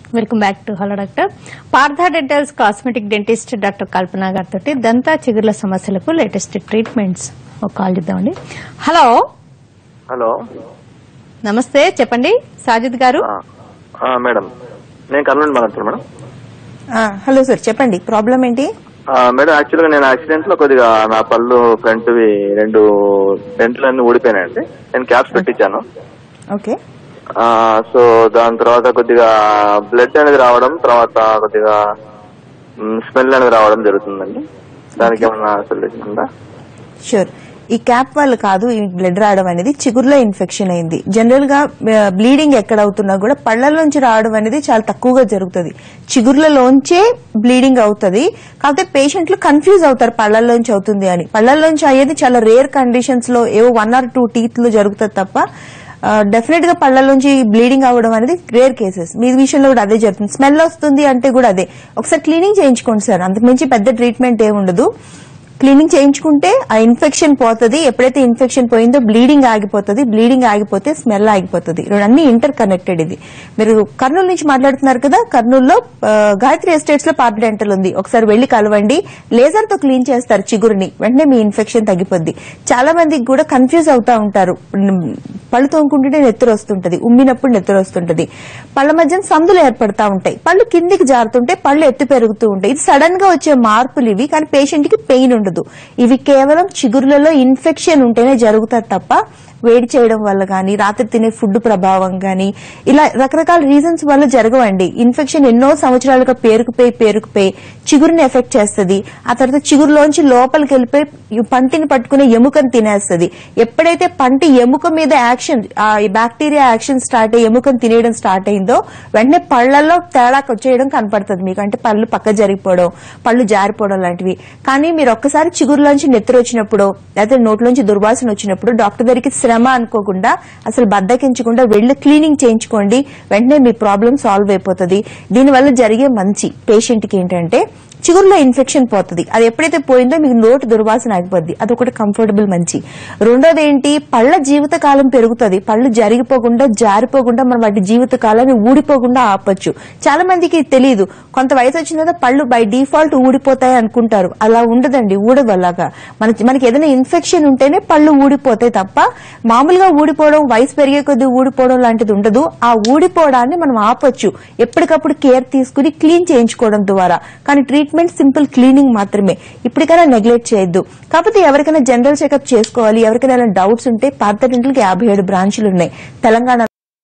welcome back to hello doctor Partha dentals cosmetic dentist doctor Kalpana గారితో దంతా చిగుర్ల సమస్యలకు లేటెస్ట్ ట్రీట్మెంట్స్ ఒక కాల్ చేద్దామండి హలో హలో నమస్తే చెప్పండి సాజిద్ గారు ఆ, ఆ, మేడం నేను కర్నూలు మాట్లాడుతున్నాను మేడం ఆ, హలో సార్ చెప్పండి ప్రాబ్లం ఏంటి ఆ, మేడం యాక్చువల్గా నేను యాక్సిడెంట్ లో కొద్దిగా నా పళ్ళు ఫ్రంట్వి రెండు డెంట్లు అన్ని ఊడిపోయినాయండి నేను క్యాప్స్ పెట్టించాను ఓకే ఆ, సో దాని తర్వాత కొద్దిగా బ్లడ్ అనేది రావడం తర్వాత కొద్దిగా స్మెల్ అనేది రావడం జరుగుతుందండి దానికి ఏమన్నా సొల్యూషన్ ఉందా షూర్ ఈ క్యాప్ వల్ల కాదు ఈ బ్లడ్ రావడం అనేది చిగురులో ఇన్ఫెక్షన్ అయింది జనరల్ గా బ్లీడింగ్ ఎక్కడ అవుతున్నా కూడా పళ్ళలోంచి రావడం అనేది చాలా తక్కువగా జరుగుతుంది చిగుర్లలోంచే బ్లీడింగ్ అవుతుంది కాకపోతే పేషెంట్లు కన్ఫ్యూజ్ అవుతారు పళ్ళల్లోంచి అవుతుంది అని పళ్ళల్లోంచి అయ్యేది చాలా రేర్ కండిషన్స్ లో ఏవో వన్ ఆర్ టూ టీత్ లో జరుగుతుంది తప్ప డెఫినెట్ గా పళ్ళలోంచి బ్లీడింగ్ అవ్వడం అనేది రేర్ కేసెస్ మీ విషయంలో కూడా అదే జరుగుతుంది స్మెల్ వస్తుంది అంటే కూడా అదే ఒకసారి క్లీనింగ్ చేయించుకోండి సార్ అంతకుమించి పెద్ద ట్రీట్మెంట్ ఏమి ఉండదు క్లీనింగ్ చేయించుకుంటే ఆ ఇన్ఫెక్షన్ పోతుంది ఎప్పుడైతే ఇన్ఫెక్షన్ పోయిందో బ్లీడింగ్ ఆగిపోతుంది బ్లీడింగ్ ఆగిపోతే స్మెల్ ఆగిపోతుంది రెండు అన్ని ఇంటర్ కనెక్టెడ్ ఇది మీరు కర్నూలు నుంచి మాట్లాడుతున్నారు కదా కర్నూలులో ఆ, గాయత్రి ఎస్టేట్స్ లో పార్ట్ డెంటల్ ఉంది ఒకసారి వెళ్లి కలవండి లేజర్ తో క్లీన్ చేస్తారు చిగురుని వెంటనే మీ ఇన్ఫెక్షన్ తగ్గిపోద్ది చాలా మందికి కూడా కన్ఫ్యూజ్ అవుతా ఉంటారు ఉమ్, పళ్ళు తోముకుంటుంటే నెత్తరు వస్తుంటది ఉమ్మినప్పుడు నెత్తరు వస్తుంటది పళ్ళ మధ్య సందులు ఏర్పడతా ఉంటాయి పళ్ళు కిందికి జారుతుంటే పళ్ళు ఎత్తు పెరుగుతూ ఉంటాయి ఇది సడన్ గా వచ్చే మార్పులు ఇవి కానీ పేషెంట్ కి పెయిన్ ఉండదు ఇవి కేవలం చిగురులలో ఇన్ఫెక్షన్ ఉంటేనే జరుగుతుంది తప్ప వేడి చేయడం వల్ల గానీ రాత్రి తినే ఫుడ్ ప్రభావం గానీ ఇలా రకరకాల రీజన్స్ వల్ల జరగవండి ఇన్ఫెక్షన్ ఎన్నో సంవత్సరాలుగా పేరుకుపోయి పేరుకుపోయి చిగురుని ఎఫెక్ట్ చేస్తుంది ఆ తర్వాత చిగురులోంచి లోపలికి వెళ్ళిపోయి ఈ పంటిని పట్టుకునే ఎముకను తినేస్తుంది ఎప్పుడైతే పంటి ఎముక మీద యాక్షన్ ఆ బ్యాక్టీరియా యాక్షన్ స్టార్ట్ అయ్యి ఎముకను తినేయడం స్టార్ట్ అయిందో వెంటనే పళ్ళల్లో తేడా వచ్చేయడం కనపడుతుంది మీకు అంటే పళ్ళు పక్క జరిగిపోవడం పళ్ళు జారిపోవడం లాంటివి కానీ మీరు ఒక్కసారి చిగురులోంచి నెత్తురు వచ్చినప్పుడు లేకపోతే నోట్లోంచి దుర్వాసన వచ్చినప్పుడు డాక్టర్ దగ్గరికి శ్రమ అనుకోకుండా అసలు బద్దకించకుండా వెళ్లి క్లీనింగ్ చేయించుకోండి వెంటనే మీ ప్రాబ్లం సాల్వ్ అయిపోతుంది దీనివల్ల జరిగే మంచి పేషెంట్ కి ఏంటంటే చిగురులో ఇన్ఫెక్షన్ పోతుంది అది ఎప్పుడైతే పోయిందో మీకు నోటి దుర్వాసన ఆగిపోద్ది అదొకటి కంఫర్టబుల్ మంచి రెండోది ఏంటి పళ్ళ జీవిత కాలం పెరుగుతుంది పళ్ళు జరిగిపోకుండా జారిపోకుండా మనం వాటి జీవిత కాలాన్ని ఊడిపోకుండా ఆపొచ్చు చాలా మందికి తెలియదు కొంత వయసు వచ్చిన తర్వాత పళ్ళు బై డిఫాల్ట్ ఊడిపోతాయి అనుకుంటారు అలా ఉండదండి ఊడదు అలాగా మన మనకి ఏదైనా ఇన్ఫెక్షన్ ఉంటేనే పళ్ళు ఊడిపోతాయి తప్ప మామూలుగా ఊడిపోవడం వయసు పెరిగే కొద్దీ ఊడిపోవడం లాంటిది ఉండదు ఆ ఊడిపోవడాన్ని మనం ఆపొచ్చు ఎప్పటికప్పుడు కేర్ తీసుకుని క్లీన్ చేయించుకోవడం ద్వారా కానీ ట్రీట్మెంట్ సింపుల్ క్లీనింగ్ మాత్రమే ఇప్పటికైనా నెగ్లెక్ట్ చేయొద్దు కాకపోతే ఎవరికైనా జనరల్ చెకప్ చేసుకోవాలి ఎవరికైనా డౌట్స్ ఉంటే పాత డెంటల్కి యాభై ఏడు బ్రాంచులు ఉన్నాయి తెలంగాణ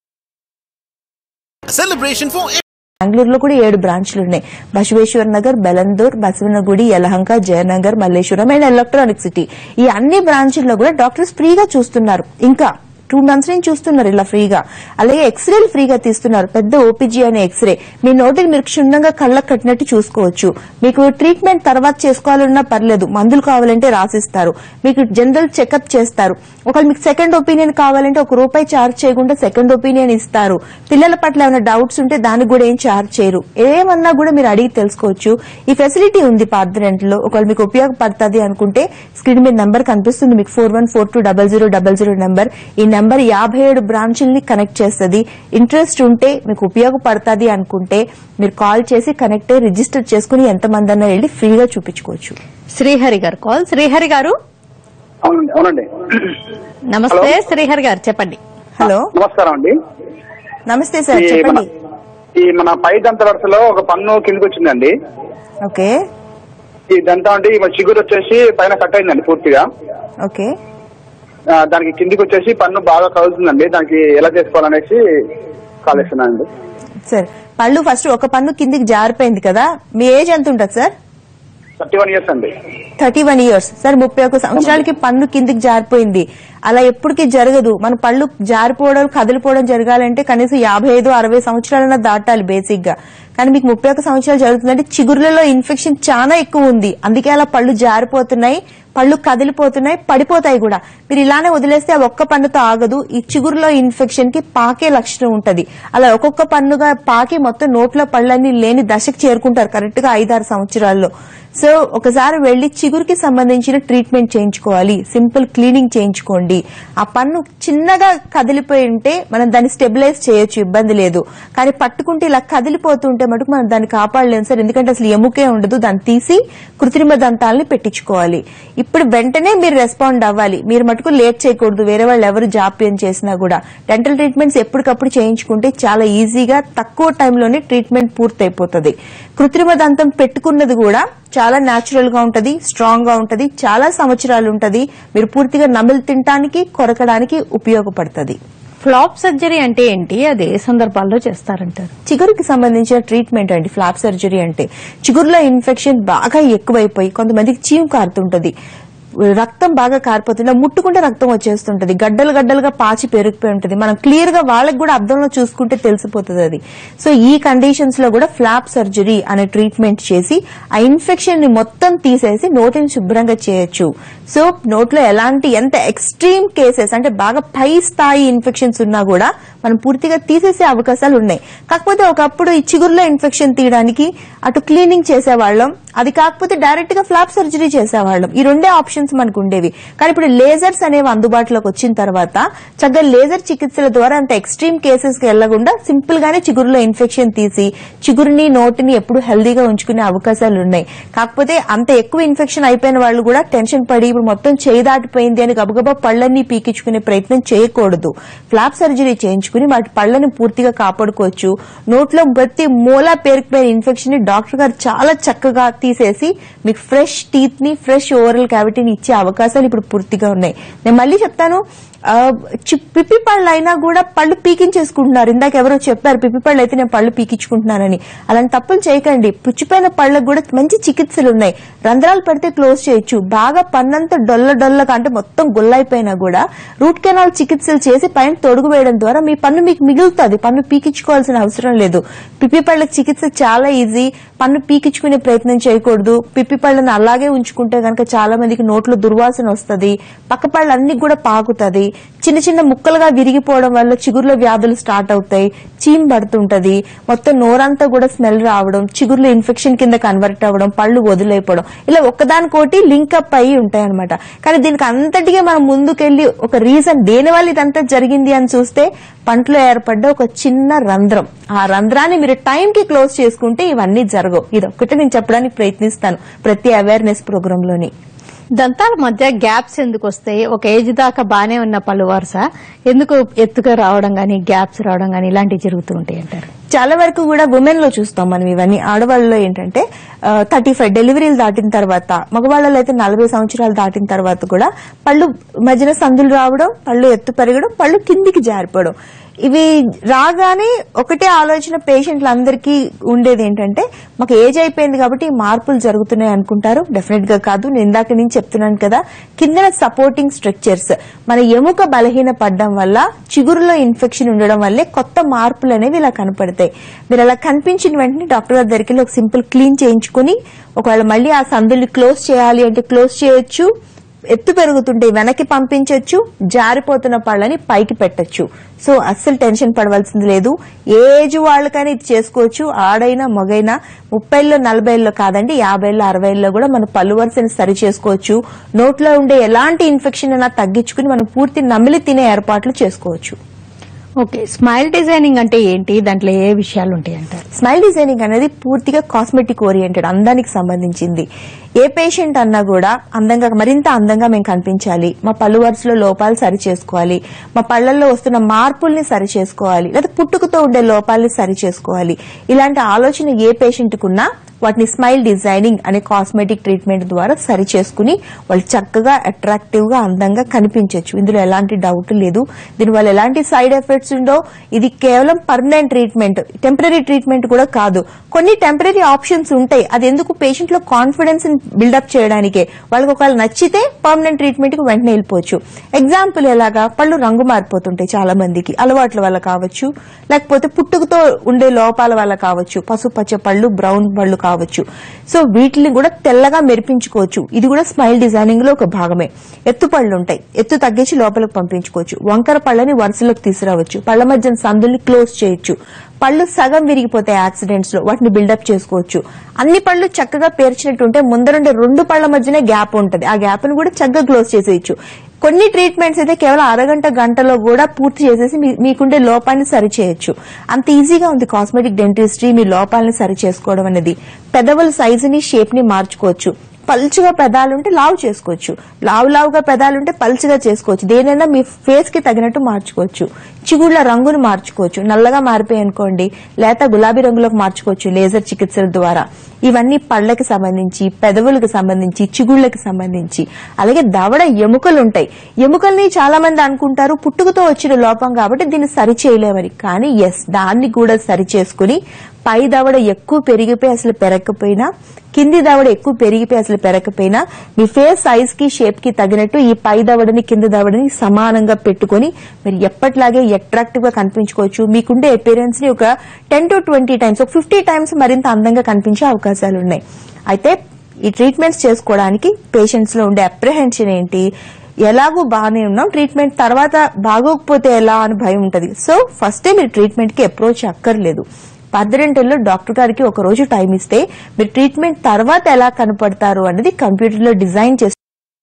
celebration for బెంగళూరులో కూడా ఏడు బ్రాంచ్లు ఉన్నాయి Basaveshwar Nagar Bellandur Basavanagudi Yelahanka Jayanagar Malleswaram and electronic city ఈ అన్ని బ్రాంచుల్లో కూడా డాక్టర్స్ ఫ్రీగా చూస్తున్నారు ఇంకా టూ మంత్స్ నుంచి చూస్తున్నారు ఇలా ఫ్రీగా అలాగే ఎక్స్రేలు ఫ్రీగా తీస్తున్నారు పెద్ద ఓపీజీ అనే ఎక్స్రే మీ నోటికి మీరు క్షుణ్ణంగా కళ్ళకు కట్టినట్టు చూసుకోవచ్చు మీకు ట్రీట్మెంట్ తర్వాత చేసుకోవాలన్నా పర్లేదు మందులు కావాలంటే రాసిస్తారు మీకు జనరల్ చెకప్ చేస్తారు ఒకవేళ మీకు సెకండ్ ఒపీనియన్ కావాలంటే ఒక రూపాయి చార్జ్ చేయకుండా సెకండ్ ఒపీనియన్ ఇస్తారు పిల్లల పట్ల ఏమైనా డౌట్స్ ఉంటే దానికి కూడా ఏం చార్జ్ చేయరు ఏమన్నా కూడా మీరు అడిగి తెలుసుకోవచ్చు ఈ ఫెసిలిటీ ఉంది పార్దరెంట్లో ఒకవేళ మీకు ఉపయోగపడుతుంది అనుకుంటే స్క్రీన్ మీద నెంబర్ కనిపిస్తుంది మీకు four one four two double zero double zero number ఈ నెంబర్ యాభై ఏడు బ్రాంచుల్ని కనెక్ట్ చేస్తుంది ఇంట్రెస్ట్ ఉంటే మీకు ఉపయోగపడుతుంది అనుకుంటే మీరు కాల్ చేసి కనెక్ట్ అయ్యి రిజిస్టర్ చేసుకుని ఎంతమంది అన్నా వెళ్ళి ఫ్రీగా చూపించుకోవచ్చు శ్రీహరి గారు కాల్ శ్రీహరి గారు అవునండి అవునండి నమస్తే శ్రీహరి గారు చెప్పండి హలో నమస్కారం అండి నమస్తే సార్ ఈ మన చెప్పండి ఈ మన పై దంత వరుసలో ఒక పన్ను కిందకి వచ్చిందండి ఓకే ఈ దంతం అంటే ఈ మన చిగురు వచ్చేసి పైన కట్ అయిందండి పూర్తిగా ఓకే ఆ, దానికి కిందికి వచ్చేసి పన్ను బాగా కలుగుతుందండి దానికి ఎలా చేసుకోవాలనేసి కాల్ చేస్తున్నానండి సార్ పళ్ళు ఫస్ట్ ఒక పన్ను కిందికి జారిపోయింది కదా మీ ఏజ్ ఎంత ఉంటుంది సార్ థర్టీ వన్ ఇయర్స్ అండి థర్టీ వన్ ఇయర్స్ సార్ ముప్పై ఒక సంవత్సరాలకి పన్ను కిందికి జారిపోయింది అలా ఎప్పటికీ జరగదు మన పళ్ళు జారిపోవడం కదిలిపోవడం జరగాలంటే కనీసం యాభై ఐదు అరవై సంవత్సరాలన్నా దాటాలి బేసిక్ గా కానీ మీకు ముప్పై ఒక సంవత్సరాలు జరుగుతుందంటే చిగుర్లలో ఇన్ఫెక్షన్ చాలా ఎక్కువ ఉంది అందుకే అలా పళ్ళు జారిపోతున్నాయి పళ్ళు కదిలిపోతున్నాయి పడిపోతాయి కూడా మీరు ఇలానే వదిలేస్తే ఆ ఒక్క పన్నుతో ఆగదు ఈ చిగురులో ఇన్ఫెక్షన్ కి పాకే లక్షణం ఉంటది అలా ఒక్కొక్క పన్నుగా పాకి మొత్తం నోట్లో పళ్ళన్నీ లేని దశకు చేరుకుంటారు కరెక్ట్ గా ఐదారు సంవత్సరాల్లో సో ఒకసారి వెళ్లి చిగురుకి సంబంధించిన ట్రీట్మెంట్ చేయించుకోవాలి సింపుల్ క్లీనింగ్ చేయించుకోండి ఆ పన్ను చిన్నగా కదిలిపోయి ఉంటే మనం దాన్ని స్టెబిలైజ్ చేయొచ్చు ఇబ్బంది లేదు కానీ పట్టుకుంటే ఇలా కదిలిపోతుంటే మటుకు మనం దాన్ని కాపాడలేము సార్ ఎందుకంటే అసలు ఎముకే ఉండదు దాన్ని తీసి కృత్రిమ దంతాలని పెట్టించుకోవాలి ఇప్పుడు వెంటనే మీరు రెస్పాండ్ అవ్వాలి మీరు మటుకు లేట్ చేయకూడదు వేరే వాళ్ళు ఎవరు జాప్యం చేసినా కూడా డెంటల్ ట్రీట్మెంట్స్ ఎప్పటికప్పుడు చేయించుకుంటే చాలా ఈజీగా తక్కువ టైంలోనే ట్రీట్మెంట్ పూర్తయిపోతుంది కృత్రిమ దంతం పెట్టుకున్నది కూడా చాలా న్యాచురల్ గా ఉంటది స్ట్రాంగ్ గా ఉంటది చాలా సంవత్సరాలు ఉంటది మీరు పూర్తిగా నమిలి తినడానికి కొరకడానికి ఉపయోగపడుతుంది ఫ్లాప్ సర్జరీ అంటే ఏంటి అది ఏ సందర్భాల్లో చేస్తారంటారు చిగురుకి సంబంధించిన ట్రీట్మెంట్ అండి ఫ్లాప్ సర్జరీ అంటే చిగురులో ఇన్ఫెక్షన్ బాగా ఎక్కువైపోయి కొంతమందికి చీము కారుతుంటది రక్తం బాగా కారిపోతుంది ఇలా ముట్టుకుంటే రక్తం వచ్చేస్తుంటది గడ్డలు గడ్డలుగా పాచి పెరిగిపోయి ఉంటుంది మనం క్లియర్ గా వాళ్ళకి కూడా అర్థంలో చూసుకుంటే తెలిసిపోతుంది అది సో ఈ కండిషన్స్ లో కూడా ఫ్లాప్ సర్జరీ అనే ట్రీట్మెంట్ చేసి ఆ ఇన్ఫెక్షన్ ని మొత్తం తీసేసి నోటిని శుభ్రంగా చేయొచ్చు సో నోట్లో ఎలాంటి ఎంత ఎక్స్ట్రీమ్ కేసెస్ అంటే బాగా పై స్థాయి ఇన్ఫెక్షన్స్ ఉన్నా కూడా మనం పూర్తిగా తీసేసే అవకాశాలు ఉన్నాయి కాకపోతే ఒకప్పుడు ఈ చిగురులో ఇన్ఫెక్షన్ తీయడానికి అటు క్లీనింగ్ చేసేవాళ్ళం అది కాకపోతే డైరెక్ట్ గా ఫ్లాప్ సర్జరీ చేసేవాళ్ళం ఈ రెండే ఆప్షన్స్ మనకు ఉండేవి కానీ ఇప్పుడు లేజర్స్ అనేవి అందుబాటులోకి వచ్చిన తర్వాత చక్కగా లేజర్ చికిత్సల ద్వారా అంత ఎక్స్ట్రీమ్ కేసెస్ కి వెళ్లకుండా సింపుల్ గానే చిగురులో ఇన్ఫెక్షన్ తీసి చిగురుని నోటిని ఎప్పుడు హెల్దీగా ఉంచుకునే అవకాశాలు ఉన్నాయి కాకపోతే అంత ఎక్కువ ఇన్ఫెక్షన్ అయిపోయిన వాళ్ళు కూడా టెన్షన్ పడి ఇప్పుడు మొత్తం చేయి దాటిపోయింది అని గబగబా పళ్ళన్నీ పీకించుకునే ప్రయత్నం చేయకూడదు ఫ్లాప్ సర్జరీ చేయించుకుని వాటి పళ్ళని పూర్తిగా కాపాడుకోవచ్చు నోట్లో ప్రతి మూల పేరుకుపోయిన ఇన్ఫెక్షన్ ని డాక్టర్ గారు చాలా చక్కగా తీసేసి మీకు ఫ్రెష్ టీత్ ని ఫ్రెష్ ఓరల్ క్యావిటీని ఇచ్చే అవకాశాలు ఇప్పుడు పూర్తిగా ఉన్నాయి నేను మళ్ళీ చెప్తాను ఆ, చి- పిప్పి పళ్ళు అయినా కూడా పళ్ళు పీకించేసుకుంటున్నారు ఇందాక ఎవరో చెప్పారు పిప్పి పళ్ళు అయితే నేను పళ్ళు పీకించుకుంటున్నానని అలాంటి తప్పులు చేయకండి పుచ్చిపోయిన పళ్ళకు కూడా మంచి చికిత్సలు ఉన్నాయి రంధ్రాలు పెడితే క్లోజ్ చేయొచ్చు బాగా పన్నంతా డొల్ల డొల్లగా అంటే మొత్తం గుల్లైపోయినా కూడా రూట్ కెనాల్ చికిత్సలు చేసి పైన తొడుగు వేయడం ద్వారా మీ పన్ను మీకు మిగులుతుంది పన్ను పీకించుకోవాల్సిన అవసరం లేదు పిప్పి పళ్ళ చికిత్స చాలా ఈజీ పన్ను పీకించుకునే ప్రయత్నం చేయకూడదు పిప్పి పళ్ళని అలాగే ఉంచుకుంటే గనక చాలా మందికి నోట్లో దుర్వాసన వస్తుంది పక్క పళ్ళు అన్ని కూడా పాకుతుంది చిన్న చిన్న ముక్కలుగా విరిగిపోవడం వల్ల చిగుర్ల వ్యాధులు స్టార్ట్ అవుతాయి చీమ్ పడుతుంటది మొత్తం నోరంతా కూడా స్మెల్ రావడం చిగుర్ల ఇన్ఫెక్షన్ కింద కన్వర్ట్ అవ్వడం పళ్ళు వదిలేయపోవడం ఇలా ఒక్కదానికోటి లింక్ అప్ అయ్యి ఉంటాయి అనమాట కానీ దీనికి అంతటిగా మనం ముందుకెళ్లి ఒక రీజన్ దేని వల్ల ఇదంతా జరిగింది అని చూస్తే పంటలో ఏర్పడ్డ ఒక చిన్న రంధ్రం ఆ రంధ్రాన్ని మీరు టైం కి క్లోజ్ చేసుకుంటే ఇవన్నీ జరగవు ఇది ఒక్కటి నేను చెప్పడానికి ప్రయత్నిస్తాను ప్రతి అవేర్నెస్ ప్రోగ్రామ్ లోని దంతాల మధ్య గ్యాప్స్ ఎందుకు వస్తాయి ఒక ఏజ్ దాకా బానే ఉన్న పళ్ళు వరుస ఎందుకు ఎత్తుగా రావడం గానీ గ్యాప్స్ రావడం గానీ ఇలాంటివి జరుగుతూ ఉంటాయి అంటారు చాలా వరకు కూడా ఉమెన్ లో చూస్తాం మనం ఇవన్నీ ఆడవాళ్ళలో ఏంటంటే థర్టీ ఫైవ్ డెలివరీలు దాటిన తర్వాత మగవాళ్ళలో అయితే నలభై సంవత్సరాలు దాటిన తర్వాత కూడా పళ్ళు మధ్యన సందులు రావడం పళ్ళు ఎత్తు పెరగడం పళ్ళు కిందికి జారిపోవడం ఇవి రాగానే ఒకటే ఆలోచన పేషెంట్లందరికీ ఉండేది ఏంటంటే మాకు ఏజ్ అయిపోయింది కాబట్టి ఈ మార్పులు జరుగుతున్నాయి అనుకుంటారు డెఫినెట్ గా కాదు నేను ఇందాక నుంచి చెప్తున్నాను కదా కింద సపోర్టింగ్ స్ట్రక్చర్స్ మన ఎముక బలహీన పడడం వల్ల చిగురులో ఇన్ఫెక్షన్ ఉండడం వల్లే కొత్త మార్పులు అనేవి ఇలా కనపడతాయి మీరు అలా కనిపించిన వెంటనే డాక్టర్ గారి దగ్గరికి వెళ్ళి ఒక సింపుల్ క్లీన్ చేయించుకుని ఒకవేళ మళ్ళీ ఆ సందుల్ని క్లోజ్ చేయాలి అంటే క్లోజ్ చేయొచ్చు ఎత్తు పెరుగుతుంటే వెనక్కి పంపించొచ్చు జారిపోతున్న పళ్ళని పైకి పెట్టొచ్చు సో అస్సలు టెన్షన్ పడవలసింది లేదు ఏ ఏజ్ వాళ్ళకైనా ఇది చేసుకోవచ్చు ఆడైనా మగైనా ముప్పైలో నలభైలో కాదండి యాభైలో అరవైలో కూడా మన పళ్ళు వరుసని సరి చేసుకోవచ్చు నోట్లో ఉండే ఎలాంటి ఇన్ఫెక్షన్ అయినా తగ్గించుకుని మనం పూర్తి నమిలి తినే ఏర్పాట్లు చేసుకోవచ్చు ఓకే స్మైల్ డిజైనింగ్ అంటే ఏంటి దాంట్లో ఏ విషయాలు ఉంటాయి అంటారు స్మైల్ డిజైనింగ్ అనేది పూర్తిగా కాస్మెటిక్ ఓరియంటెడ్ అందానికి సంబంధించింది ఏ పేషెంట్ అన్నా కూడా అందంగా మరింత అందంగా మేము కనిపించాలి మా పళ్ళు వరుసలో లోపాలు సరి చేసుకోవాలి మా పళ్ళల్లో వస్తున్న మార్పుల్ని సరి చేసుకోవాలి లేదా పుట్టుకతో ఉండే లోపాలని సరి చేసుకోవాలి ఇలాంటి ఆలోచన ఏ పేషెంట్ కున్నా వాటిని స్మైల్ డిజైనింగ్ అనే కాస్మెటిక్ ట్రీట్మెంట్ ద్వారా సరి చేసుకుని వాళ్ళు చక్కగా అట్రాక్టివ్ గా అందంగా కనిపించవచ్చు ఇందులో ఎలాంటి డౌట్ లేదు దీనివల్ల ఎలాంటి సైడ్ ఎఫెక్ట్స్ ఉండో ఇది కేవలం పర్మనెంట్ ట్రీట్మెంట్ టెంపరీ ట్రీట్మెంట్ కూడా కాదు కొన్ని టెంపరీ ఆప్షన్స్ ఉంటాయి అది ఎందుకు పేషెంట్ లో కాన్ఫిడెన్స్ బిల్డప్ చేయడానికే వాళ్ళకి ఒకవేళ నచ్చితే పర్మనెంట్ ట్రీట్మెంట్ కి వెంటనే వెళ్ళిపోవచ్చు ఎగ్జాంపుల్ ఎలాగా పళ్ళు రంగు మారిపోతుంటాయి చాలా మందికి అలవాట్ల వల్ల కావచ్చు లేకపోతే పుట్టుకతో ఉండే లోపాల వల్ల కావచ్చు పసుపచ్చ పళ్ళు బ్రౌన్ పళ్ళు కావచ్చు సో వీటిని కూడా తెల్లగా మెరిపించుకోవచ్చు ఇది కూడా స్మైల్ డిజైనింగ్ లో ఒక భాగమే ఎత్తు పళ్ళు ఉంటాయి ఎత్తు తగ్గించి లోపలికి పంపించుకోవచ్చు వంకర పళ్ళని వరుసలోకి తీసుకురావచ్చు పళ్ళ మధ్య సందుల్ని క్లోజ్ చేయొచ్చు పళ్ళు సగం విరిగిపోతాయి యాక్సిడెంట్స్ లో వాటిని బిల్డప్ చేసుకోవచ్చు అన్ని పళ్ళు చక్కగా పేర్చినట్టుంటే ముందరుండే రెండు పళ్ళ మధ్యనే గ్యాప్ ఉంటది ఆ గ్యాప్ ని కూడా చక్కగా క్లోజ్ చేసేయచ్చు కొన్ని ట్రీట్మెంట్స్ అయితే కేవలం అరగంట గంటలో కూడా పూర్తి చేసేసి మీ- మీకుండే లోపాన్ని సరి చేయొచ్చు అంత ఈజీగా ఉంది కాస్మెటిక్ డెంటిస్ట్రీ మీ లోపాలని సరి చేసుకోవడం అనేది పెదవుల సైజుని షేప్ ని మార్చుకోవచ్చు పల్చగా పెదాలుంటే లావు చేసుకోవచ్చు లావు లావుగా పెదాలుంటే పల్చగా చేసుకోవచ్చు దేనైనా మీ ఫేస్ కి తగినట్టు మార్చుకోవచ్చు చిగుళ్ళ రంగును మార్చుకోవచ్చు నల్లగా మారిపోయి అనుకోండి లేత గులాబీ రంగులోకి మార్చుకోవచ్చు లేజర్ చికిత్సల ద్వారా ఇవన్నీ పళ్ళకి సంబంధించి పెదవులకు సంబంధించి చిగుళ్ళకి సంబంధించి అలాగే దవడ ఎముకలు ఉంటాయి ఎముకల్ని చాలా మంది అనుకుంటారు పుట్టుకతో వచ్చిన లోపం కాబట్టి దీన్ని సరి చేయలేమని కానీ ఎస్ దాన్ని కూడా సరి చేసుకుని పై దవడ ఎక్కువ పెరిగిపోయి అసలు పెరగకపోయినా కింది దవడ ఎక్కువ పెరిగిపోయి అసలు పెరగకపోయినా మీ ఫేస్ సైజ్ కి షేప్ కి తగినట్టు ఈ పై దవడని కింద దవడని సమానంగా పెట్టుకొని మీరు ఎప్పటిలాగే అట్రాక్టివ్ గా కనిపించుకోవచ్చు మీకుండే అపీరెన్స్ ని ఒక టెన్ టు ట్వంటీ టైమ్స్ ఒక ఫిఫ్టీ టైమ్స్ మరింత అందంగా కనిపించే అవకాశాలు ఉన్నాయి అయితే ఈ ట్రీట్మెంట్స్ చేసుకోవడానికి పేషెంట్స్ లో ఉండే అప్రహెన్షన్ ఏంటి ఎలాగూ బాగానే ఉన్నాం ట్రీట్మెంట్ తర్వాత బాగోకపోతే ఎలా అని భయం ఉంటది సో ఫస్టే మీరు ట్రీట్మెంట్ కి అప్రోచ్ అక్కర్లేదు పద్దరింటల్లో డాక్టర్ గారికి ఒక రోజు టైం ఇస్తే మీరు ట్రీట్మెంట్ తర్వాత ఎలా కనపడతారు అనేది కంప్యూటర్ లో డిజైన్ చేసి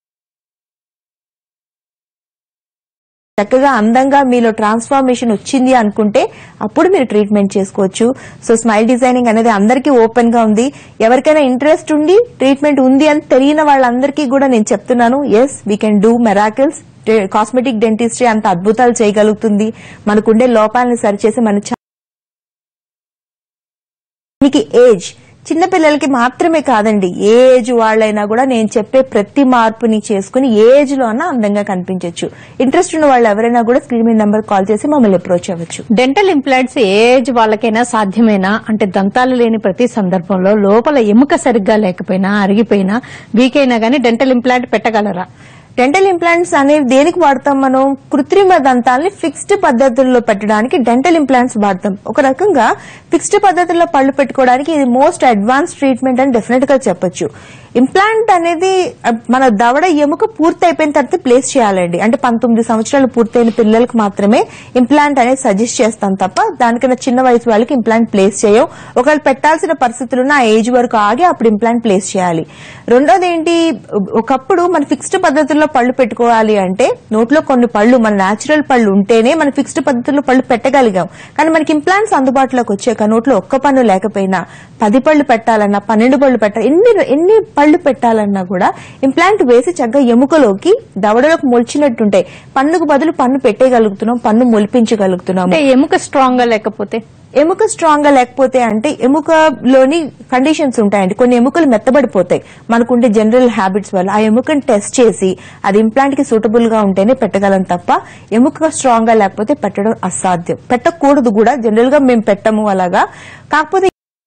చక్కగా అందంగా మీలో ట్రాన్స్ఫర్మేషన్ వచ్చింది అనుకుంటే అప్పుడు మీరు ట్రీట్మెంట్ చేసుకోవచ్చు సో స్మైల్ డిజైనింగ్ అనేది అందరికీ ఓపెన్ గా ఉంది ఎవరికైనా ఇంట్రెస్ట్ ఉండి ట్రీట్మెంట్ ఉంది అని తెలియని వాళ్ళందరికీ కూడా నేను చెప్తున్నాను yes we can do miracles cosmetic dentistry అంత అద్భుతాలు చేయగలుగుతుంది మనకుండే లోపాలను సరిచేసి మన చ- మీకు ఏజ్ చిన్న పిల్లలకి మాత్రమే కాదండి ఏ ఏజ్ వాళ్ళైనా కూడా నేను చెప్పే ప్రతి మార్పుని చేసుకుని ఏ ఏజ్ లో అన్నా అందంగా కనిపించవచ్చు ఇంట్రెస్ట్ ఉన్న వాళ్ళు ఎవరైనా కూడా స్క్రీన్ మీద నెంబర్ కాల్ చేసి మమ్మల్ని అప్రోచ్ అవ్వచ్చు డెంటల్ ఇంప్లాంట్స్ ఏ ఏజ్ వాళ్ళకైనా సాధ్యమేనా అంటే దంతాలు లేని ప్రతి సందర్భంలో లోపల ఎముక సరిగ్గా లేకపోయినా అరిగిపోయినా వీక్ అయినా గానీ డెంటల్ ఇంప్లాంట్ పెట్టగలరా డెంటల్ ఇంప్లాంట్స్ అనేవి దేనికి వాడతాం మనం కృత్రిమ దంతాల్ని ఫిక్స్డ్ పద్ధతుల్లో పెట్టడానికి డెంటల్ ఇంప్లాంట్స్ వాడతాం ఒక రకంగా ఫిక్స్డ్ పద్ధతుల్లో పళ్ళు పెట్టుకోవడానికి ఇది మోస్ట్ అడ్వాన్స్ ట్రీట్మెంట్ అని డెఫినెట్ గా చెప్పొచ్చు ఇంప్లాంట్ అనేది అ, మన దవడ ఎముక పూర్తి అయిపోయిన తర్వాత ప్లేస్ చేయాలండి అంటే పంతొమ్మిది సంవత్సరాలు పూర్తయిన పిల్లలకు మాత్రమే ఇంప్లాంట్ అనేది సజెస్ట్ చేస్తాం తప్ప దానికన్నా చిన్న వయసు వాళ్ళకి ఇంప్లాంట్ ప్లేస్ చేయం ఒకవేళ పెట్టాల్సిన పరిస్థితులు ఆ ఏజ్ వరకు ఆగి అప్పుడు ఇంప్లాంట్ ప్లేస్ చేయాలి రెండోది ఏంటి ఒకప్పుడు మన ఫిక్స్డ్ పద్ధతుల్లో పళ్ళు పెట్టుకోవాలి అంటే నోట్లో కొన్ని పళ్ళు మన నేచురల్ పళ్ళు ఉంటేనే మన ఫిక్స్డ్ పద్ధతుల్లో పళ్ళు పెట్టగలిగాం కానీ మనకి ఇంప్లాంట్స్ అందుబాటులోకి వచ్చాక నోట్లో ఒక్క పన్ను లేకపోయినా పది పళ్ళు పెట్టాలన్నా పన్నెండు పళ్ళు పెట్టాలి ఎన్ని ఎన్ని పళ్ళు పెట్టాలన్నా కూడా ఇంప్లాంట్ వేసి చక్కగా ఎముకలోకి దవడలోకి మొలిచినట్టుంటాయి పన్నుకు బదులు పన్ను పెట్టేయగలుగుతున్నాం పన్ను మొలిపించగలుగుతున్నాం అంటే ఎముక స్ట్రాంగ్ గా లేకపోతే ఎముక స్ట్రాంగ్ గా లేకపోతే అంటే ఎముకలోని కండిషన్స్ ఉంటాయండి కొన్ని ఎముకలు మెత్తబడిపోతాయి మనకుండే జనరల్ హ్యాబిట్స్ వల్ల ఆ ఎముకను టెస్ట్ చేసి అది ఇంప్లాంట్ కి సూటబుల్ గా ఉంటేనే పెట్టగలం తప్ప ఎముక స్ట్రాంగ్ గా లేకపోతే పెట్టడం అసాధ్యం పెట్టకూడదు కూడా జనరల్ గా మేము పెట్టము అలాగా కాకపోతే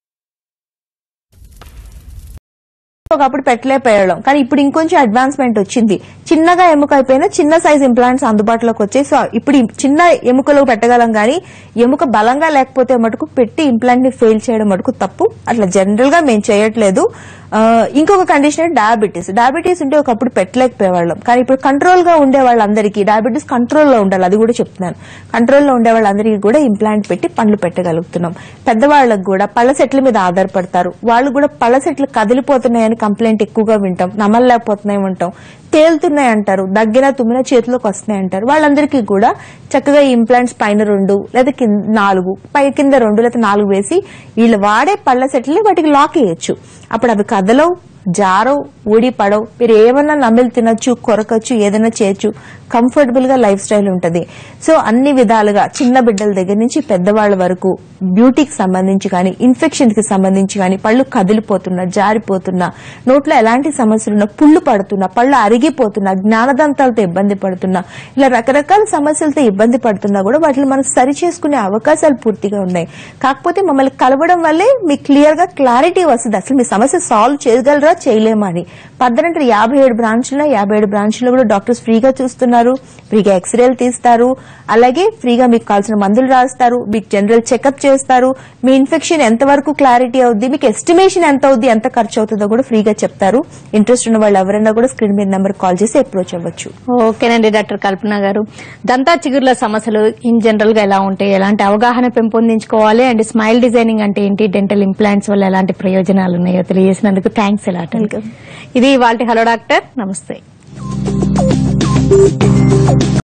ఒకప్పుడు పెట్టలేకపోయాం కానీ ఇప్పుడు ఇంకొంచెం అడ్వాన్స్మెంట్ వచ్చింది చిన్నగా ఎముక అయిపోయినా చిన్న సైజ్ ఇంప్లాంట్స్ అందుబాటులోకి వచ్చాయి సో ఇప్పుడు ఈ చిన్న ఎముకలో పెట్టగలం కానీ ఎముక బలంగా లేకపోతే మటుకు పెట్టి ఇంప్లాంట్ ని ఫెయిల్ చేయడం మటుకు తప్పు అట్లా జనరల్ గా మేము చేయట్లేదు ఆ, ఇంకొక కండిషన్ డయాబెటీస్ డయాబెటీస్ ఉంటే ఒకప్పుడు పెట్టలేకపోయేవాళ్ళం కానీ ఇప్పుడు కంట్రోల్ గా ఉండే వాళ్ళందరికీ డయాబెటీస్ కంట్రోల్ లో ఉండాలి అది కూడా చెప్తున్నాను కంట్రోల్ లో ఉండే వాళ్ళందరికీ కూడా ఇంప్లాంట్ పెట్టి పండ్లు పెట్టగలుగుతున్నాం పెద్దవాళ్ళకు కూడా పళ్ళ సెట్ల మీద ఆధారపడతారు వాళ్ళు కూడా పళ్ళ సెట్లు కదిలిపోతున్నాయని కంప్లైంట్ ఎక్కువగా వింటాం నమ్మలేకపోతున్నాయి ఉంటాం తేలుతున్నాయి అంటారు దగ్గర తుమ్మిన చేతిలోకి వస్తున్నాయి అంటారు వాళ్ళందరికీ కూడా చక్కగా ఈ ఇంప్లాంట్స్ పైన రెండు లేదా కింద నాలుగు పై కింద రెండు లేదా నాలుగు వేసి వీళ్ళు వాడే పళ్ళ సెట్లని వాటికి లాక్ వేయచ్చు అప్పుడు అవి కదలవు జారవు ఊడి పడవు మీరు ఏమన్నా నమిలి తినొచ్చు కొరకచ్చు ఏదైనా చేయొచ్చు కంఫర్టబుల్ గా లైఫ్ స్టైల్ ఉంటది సో అన్ని విధాలుగా చిన్న బిడ్డల దగ్గర నుంచి పెద్దవాళ్ళ వరకు బ్యూటీకి సంబంధించి కానీ ఇన్ఫెక్షన్ కి సంబంధించి కానీ పళ్ళు కదిలిపోతున్నా జారిపోతున్నా నోట్లో ఎలాంటి సమస్యలున్నా పుళ్ళు పడుతున్నా పళ్ళు అరిగిపోతున్నా జ్ఞానదంతాలతో ఇబ్బంది పడుతున్నా ఇలా రకరకాల సమస్యలతో ఇబ్బంది పడుతున్నా కూడా వాటిని మనం సరి చేసుకునే అవకాశాలు పూర్తిగా ఉన్నాయి కాకపోతే మమ్మల్ని కలవడం వల్లే మీకు క్లియర్ గా క్లారిటీ వస్తుంది అసలు మీ సమస్య సాల్వ్ చేయగలరా చేయలేమా అని పద్దనంటే యాభై ఏడు బ్రాంచ్లో యాభై ఏడు బ్రాంచ్లో కూడా డాక్టర్స్ ఫ్రీగా చూస్తున్నారు చేస్తున్నారు ఫ్రీగా ఎక్స్రేలు తీస్తారు అలాగే ఫ్రీగా మీకు కావాల్సిన మందులు రాస్తారు మీకు జనరల్ చెకప్ చేస్తారు మీ ఇన్ఫెక్షన్ ఎంత వరకు క్లారిటీ అవుద్ది మీకు ఎస్టిమేషన్ ఎంత అవుద్ది ఎంత ఖర్చు అవుతుందో కూడా ఫ్రీగా చెప్తారు ఇంట్రెస్ట్ ఉన్న వాళ్ళు ఎవరైనా కూడా స్క్రీన్ మీద నెంబర్ కాల్ చేసి అప్రోచ్ అవ్వచ్చు ఓకేనండి డాక్టర్ కల్పన గారు దంతా చిగుర్ల సమస్యలు ఇన్ జనరల్ గా ఎలా ఉంటాయి ఎలాంటి అవగాహన పెంపొందించుకోవాలి అండ్ స్మైల్ డిజైనింగ్ అంటే ఏంటి డెంటల్ ఇంప్లాంట్స్ వల్ల ఎలాంటి ప్రయోజనాలు ఉన్నాయో తెలియజేసినందుకు థ్యాంక్స్ ఎలా ఇది వాళ్ళ హలో డాక్టర్ నమస్తే